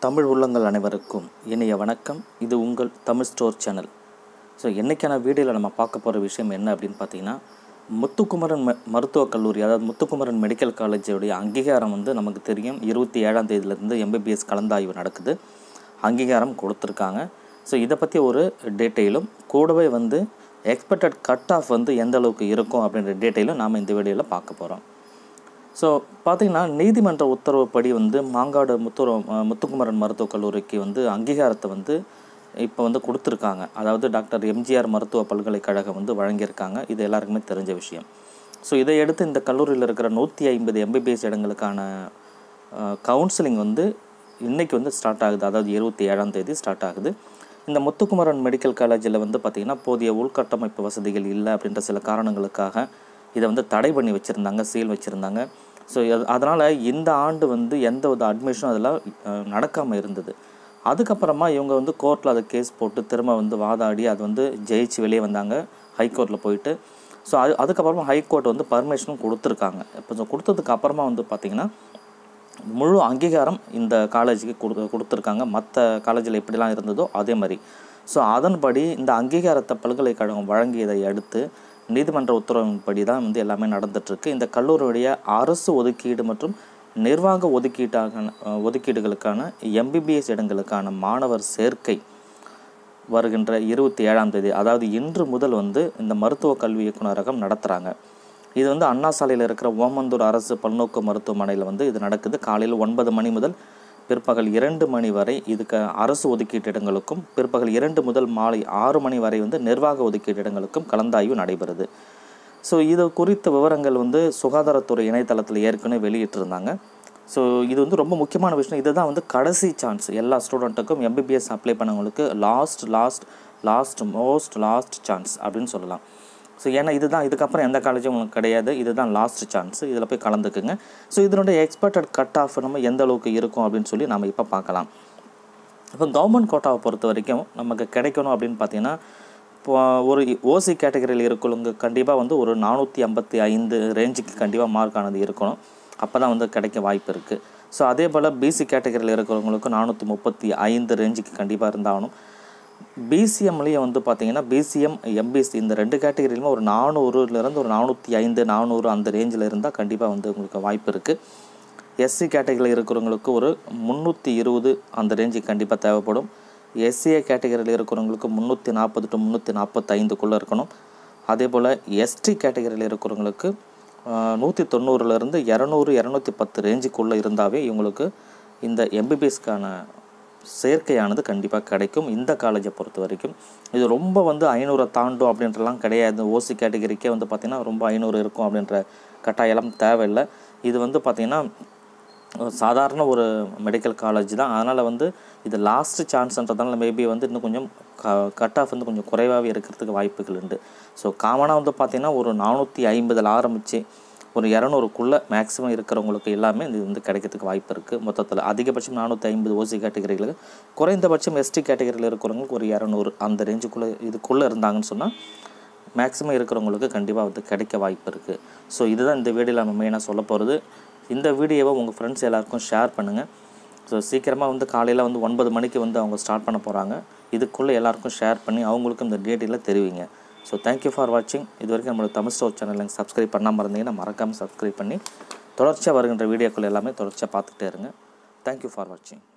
தமிழ் உள்ளங்கள் அனைவருக்கும் இனிய வணக்கம் இது உங்கள் தமிழ் ஸ்டோர் சேனல் ஸோ இன்றைக்கான வீடியோவில் நம்ம பார்க்க போகிற விஷயம் என்ன அப்படின்னு பார்த்தீங்கன்னா முத்துக்குமரன் ம மருத்துவக் கல்லூரி அதாவது முத்துக்குமரன் மெடிக்கல் காலேஜோடைய அங்கீகாரம் வந்து நமக்கு தெரியும் இருபத்தி ஏழாம் தேதியிலேருந்து எம்பிபிஎஸ் கலந்தாய்வு நடக்குது அங்கீகாரம் கொடுத்துருக்காங்க ஸோ இதை பற்றி ஒரு டீட்டெயிலும் கூடவே வந்து எக்ஸ்பெக்டட் கட் ஆஃப் வந்து எந்த அளவுக்கு இருக்கும் அப்படின்ற டீட்டெயிலும் நாம் இந்த வீடியோவில் பார்க்க போகிறோம் ஸோ பார்த்தீங்கன்னா நீதிமன்ற உத்தரவுப்படி வந்து மாங்காடு முத்துர முத்துக்குமரன் மருத்துவக் கல்லூரிக்கு வந்து அங்கீகாரத்தை வந்து இப்போ வந்து கொடுத்துருக்காங்க அதாவது டாக்டர் எம்ஜிஆர் மருத்துவ பல்கலைக்கழகம் வந்து வழங்கியிருக்காங்க இது எல்லாருக்குமே தெரிஞ்ச விஷயம் ஸோ இதை அடுத்து இந்த கல்லூரியில் இருக்கிற நூற்றி ஐம்பது எம்பிபிஎஸ் இடங்களுக்கான கவுன்சிலிங் வந்து இன்றைக்கி வந்து ஸ்டார்ட் ஆகுது அதாவது இருபத்தி ஏழாம் தேதி ஸ்டார்ட் ஆகுது இந்த முத்துக்குமரன் மெடிக்கல் காலேஜில் வந்து பார்த்திங்கன்னா போதிய உள்கட்டமைப்பு வசதிகள் இல்லை அப்படின்ற சில காரணங்களுக்காக இதை வந்து தடை பண்ணி வச்சுருந்தாங்க சீல் வச்சுருந்தாங்க ஸோ அதனால் இந்த ஆண்டு வந்து எந்த ஒரு அட்மிஷனும் அதெல்லாம் நடக்காமல் இருந்தது அதுக்கப்புறமா இவங்க வந்து கோர்ட்டில் அதை கேஸ் போட்டு திரும்ப வந்து வாதாடி அது வந்து ஜெயிச்சு வெளியே வந்தாங்க ஹைகோர்ட்டில் போயிட்டு ஸோ அது அதுக்கப்புறமா ஹைகோர்ட் வந்து பர்மிஷனும் கொடுத்துருக்காங்க இப்போ கொடுத்ததுக்கு அப்புறமா வந்து பார்த்திங்கன்னா முழு அங்கீகாரம் இந்த காலேஜுக்கு கொடு கொடுத்துருக்காங்க மற்ற காலேஜில் எப்படிலாம் இருந்ததோ அதே மாதிரி ஸோ அதன்படி இந்த அங்கீகாரத்தை பல்கலைக்கழகம் வழங்கியதை அடுத்து நீதிமன்ற உத்தரவின்படி தான் வந்து எல்லாமே நடந்துகிட்ருக்கு இந்த கல்லூரியுடைய அரசு ஒதுக்கீடு மற்றும் நிர்வாக ஒதுக்கீட்டாக ஒதுக்கீடுகளுக்கான எம்பிபிஎஸ் இடங்களுக்கான மாணவர் சேர்க்கை வருகின்ற இருபத்தி ஏழாம் தேதி அதாவது இன்று முதல் வந்து இந்த மருத்துவ கல்வி இயக்குநரகம் நடத்துகிறாங்க இது வந்து அண்ணா சாலையில் இருக்கிற ஓமந்தூர் அரசு பல்நோக்கு மருத்துவமனையில் வந்து இது நடக்குது காலையில் ஒன்பது மணி முதல் பிற்பகல் இரண்டு மணி வரை இதுக்கு அரசு ஒதுக்கீட்டு இடங்களுக்கும் பிற்பகல் இரண்டு முதல் மாலை ஆறு மணி வரை வந்து நிர்வாக ஒதுக்கீட்டு இடங்களுக்கும் கலந்தாய்வு நடைபெறுது ஸோ இது குறித்த விவரங்கள் வந்து சுகாதாரத்துறை இணையதளத்தில் ஏற்கனவே வெளியிட்டிருந்தாங்க ஸோ இது வந்து ரொம்ப முக்கியமான விஷயம் இதுதான் வந்து கடைசி சான்ஸ் எல்லா ஸ்டூடெண்ட்டுக்கும் எம்பிபிஎஸ் அப்ளை பண்ணவங்களுக்கு last last last most last chance அப்படின்னு சொல்லலாம் ஸோ ஏன்னா இதுதான் இதுக்கப்புறம் எந்த காலேஜும் உங்களுக்கு கிடையாது இதுதான் லாஸ்ட் சான்ஸ் இதில் போய் கலந்துக்குங்க ஸோ இதனுடைய எக்ஸ்பெக்டட் கட் ஆஃப் நம்ம எந்த அளவுக்கு இருக்கும் அப்படின்னு சொல்லி நம்ம இப்போ பார்க்கலாம் இப்போ கவர்மெண்ட் கோட்டாவை பொறுத்த வரைக்கும் நமக்கு கிடைக்கணும் அப்படின்னு பார்த்தீங்கன்னா இப்போ ஒரு ஓசி கேட்டகரியில் இருக்கிறவங்க கண்டிப்பாக வந்து ஒரு நானூற்றி ஐம்பத்தி ஐந்து ரேஞ்சுக்கு கண்டிப்பாக மார்க் ஆனது இருக்கணும் அப்போ தான் வந்து கிடைக்க வாய்ப்பு இருக்குது ஸோ அதே போல் பிசி கேட்டகரியில் இருக்கிறவங்களுக்கு நானூற்றி முப்பத்தி ஐந்து ரேஞ்சுக்கு கண்டிப்பாக இருந்தாகணும் பிசிஎம்லேயும் வந்து பார்த்தீங்கன்னா பிசிஎம் எம்பிசி இந்த ரெண்டு கேட்டகரியிலுமே ஒரு நானூறுலேருந்து ஒரு நானூற்றி ஐந்து நானூறு அந்த ரேஞ்சில் இருந்தால் கண்டிப்பாக வந்து உங்களுக்கு வாய்ப்பு இருக்குது எஸ்சி கேட்டகரியில் இருக்கிறவங்களுக்கு ஒரு முந்நூற்றி இருபது அந்த ரேஞ்சுக்கு கண்டிப்பாக தேவைப்படும் எஸ்சிஏ கேட்டகரியில் இருக்கிறவங்களுக்கு முந்நூற்றி நாற்பது டு முந்நூற்றி நாற்பத்தைந்துக்குள்ளே இருக்கணும் அதே போல் எஸ்டி கேட்டகரியில் இருக்கிறவங்களுக்கு நூற்றி தொண்ணூறுலேருந்து இரநூறு இரநூத்தி பத்து ரேஞ்சுக்குள்ளே இருந்தாவே இவங்களுக்கு இந்த எம்பிபிஎஸ்க்கான சேர்க்கையானது கண்டிப்பாக கிடைக்கும் இந்த காலேஜை பொறுத்த வரைக்கும் இது ரொம்ப வந்து ஐநூறை தாண்டும் அப்படின்றலாம் கிடையாது ஓசி கேட்டகரிக்கே வந்து பார்த்திங்கன்னா ரொம்ப ஐநூறு இருக்கும் அப்படின்ற கட்டாயம் தேவையில்லை இது வந்து பார்த்திங்கன்னா சாதாரண ஒரு மெடிக்கல் காலேஜ் தான் அதனால் வந்து இது லாஸ்ட்டு சான்ஸ்ன்றதுனால மேபி வந்து இன்னும் கொஞ்சம் க கட் ஆஃப் வந்து கொஞ்சம் குறைவாகவே இருக்கிறதுக்கு வாய்ப்புகள் உண்டு ஸோ காமனாக வந்து பார்த்திங்கன்னா ஒரு நானூற்றி ஐம்பதில் ஆரம்பித்து ஒரு இரநூறுக்குள்ளே மேக்ஸிமம் இருக்கிறவங்களுக்கு எல்லாமே இது வந்து கிடைக்கிறதுக்கு வாய்ப்பு இருக்குது மொத்தத்தில் அதிகபட்சம் நானூற்றி ஐம்பது ஓசி கேட்டகரிகளுக்கு குறைந்தபட்சம் எஸ்டி கேட்டகரியில் இருக்கிறவங்களுக்கு ஒரு இரநூறு அந்த ரேஞ்சுக்குள்ளே இதுக்குள்ளே இருந்தாங்கன்னு சொன்னால் மேக்ஸிமம் இருக்கிறவங்களுக்கு கண்டிப்பாக வந்து கிடைக்க வாய்ப்பு இருக்குது ஸோ இதுதான் இந்த வீடியோவில் நம்ம மெயினாக சொல்ல போகிறது இந்த வீடியோவை உங்கள் ஃப்ரெண்ட்ஸ் எல்லாருக்கும் ஷேர் பண்ணுங்கள் ஸோ சீக்கிரமாக வந்து காலையில் வந்து ஒன்பது மணிக்கு வந்து அவங்க ஸ்டார்ட் பண்ண போகிறாங்க இதுக்குள்ளே எல்லாருக்கும் ஷேர் பண்ணி அவங்களுக்கும் இந்த டீட்டெயிலில் தெரிவிங்க ஸோ தேங்க்யூ ஃபார் வாட்சிங் இது வரைக்கும் நம்மளோட தமிழ் ஸ்டோர் சேனல் சப்ஸ்கிரைப் பண்ணாமல் இருந்தீங்கன்னா மறக்காமல் சப்ஸ்கிரைப் பண்ணி தொடர்ச்சியாக வருகின்ற வீடியோக்கள் எல்லாமே தொடர்ச்சியாக பார்த்துட்டே இருங்க தேங்க்யூ ஃபார் வாட்சிங்